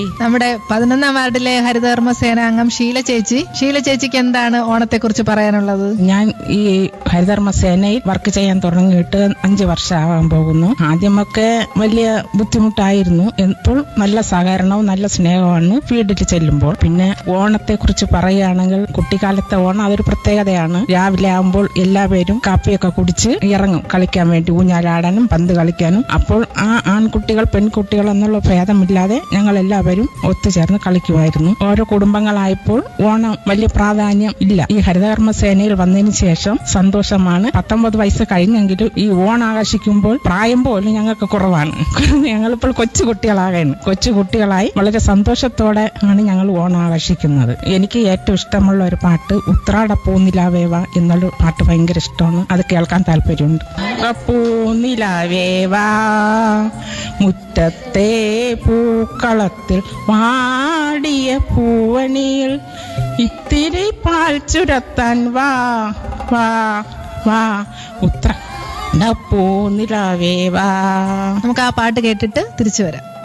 നമ്മുടെ പതിനൊന്നാം വാർഡിലെ ഹരിതകർമ്മ സേനാംഗം ഷീല ചേച്ചി ഷീല ചേച്ചിക്ക് എന്താണ് ഓണത്തെ കുറിച്ച് പറയാനുള്ളത് ഞാൻ ഈ ഹരിതകർമ്മ സേനയിൽ വർക്ക് ചെയ്യാൻ തുടങ്ങിയിട്ട് അഞ്ച് വർഷമാകാൻ പോകുന്നു ആദ്യമൊക്കെ വലിയ ബുദ്ധിമുട്ടായിരുന്നു ഇപ്പോൾ നല്ല സഹകരണവും നല്ല സ്നേഹമാണ് ഫീൽഡിൽ ചെല്ലുമ്പോൾ പിന്നെ ഓണത്തെ കുറിച്ച് പറയുകയാണെങ്കിൽ കുട്ടിക്കാലത്തെ ഓണം അതൊരു പ്രത്യേകതയാണ് രാവിലെ ആകുമ്പോൾ എല്ലാവരും കാപ്പിയൊക്കെ കുടിച്ച് ഇറങ്ങും കളിക്കാൻ വേണ്ടി ഊഞ്ഞാലാടാനും പന്ത് കളിക്കാനും അപ്പോൾ ആ ആൺകുട്ടികൾ പെൺകുട്ടികൾ എന്നുള്ള ഭേദമില്ലാതെ ഞങ്ങൾ എല്ലാവരും ഒത്തുചേർന്ന് കളിക്കുമായിരുന്നു ഓരോ കുടുംബങ്ങളായപ്പോൾ ഓണം വലിയ പ്രാധാന്യം ഇല്ല ഈ ഹരിതകർമ്മ സേനയിൽ വന്നതിന് ശേഷം സന്തോഷമാണ് പത്തൊമ്പത് വയസ്സ് കഴിഞ്ഞെങ്കിലും ഈ ഓണം ആഘോഷിക്കുമ്പോൾ പ്രായം പോലും ഞങ്ങൾക്ക് കുറവാണ് ഞങ്ങളിപ്പോൾ കൊച്ചു കുട്ടികളാകാണ് കൊച്ചു കുട്ടികളായി വളരെ സന്തോഷത്തോടെ ആണ് ഞങ്ങൾ ഓണം ആഘോഷിക്കുന്നത് എനിക്ക് ഏറ്റവും ഇഷ്ടമുള്ള ഒരു പാട്ട് ഉത്രാട പൂനിലാവേവ എന്നുള്ള പാട്ട് ഭയങ്കര ഇഷ്ടമാണ് അത് കേൾക്കാൻ താല്പര്യമുണ്ട് പൂനിലാവേവാ മുറ്റത്തെ പൂക്കളത്തിൽ വാടിയ പൂവണിയിൽ ഇത്തിരി പാൽ ചുരത്താൻ വാ വാ വാ ഉത്ര പൂനിലാവേവാ നമുക്ക് ആ പാട്ട് കേട്ടിട്ട് തിരിച്ചു വരാം